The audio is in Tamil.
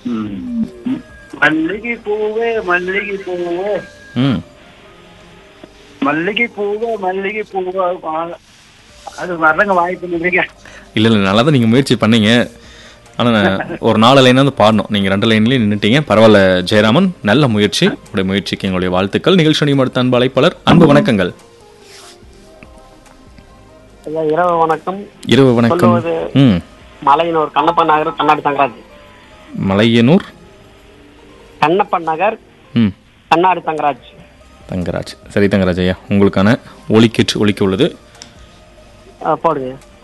ம். மல்லிகை பூவே மல்லிகை பூவே ம் மல்லிகை பூவே மல்லிகை பூவே பா- அது வரங்க வாய்ப்பு இல்லைங்க இல்லை இல்லை நல்லா தான் நீங்கள் முயற்சி பண்ணீங்க ஆனால் ஒரு நாலு லைனாவது பாடணும் நீங்கள் ரெண்டு லைன்லேயே நின்றுட்டீங்க பரவாயில்ல ஜெயராமன் நல்ல முயற்சி உங்களுடைய முயற்சிக்கு எங்களுடைய வாழ்த்துக்கள் நிகழ்ச்சி அடுத்த அன்பு அழைப்பாளர் அன்பு வணக்கங்கள் ஐயா இரவு வணக்கம் இரவு வணக்கம் சொல்லுவது ம் மலையனூர் கண்ணப்பன் நகர் கண்ணாடி தங்கராஜ் மலையனூர் கண்ணப்பன் நகர் ம் கண்ணாடி தங்கராஜ் தங்கராஜ் சரி தங்கராஜ் ஐயா உங்களுக்கான ஒலிக்கீற்று ஒலிக்க உள்ளது ஆ, போடுங்க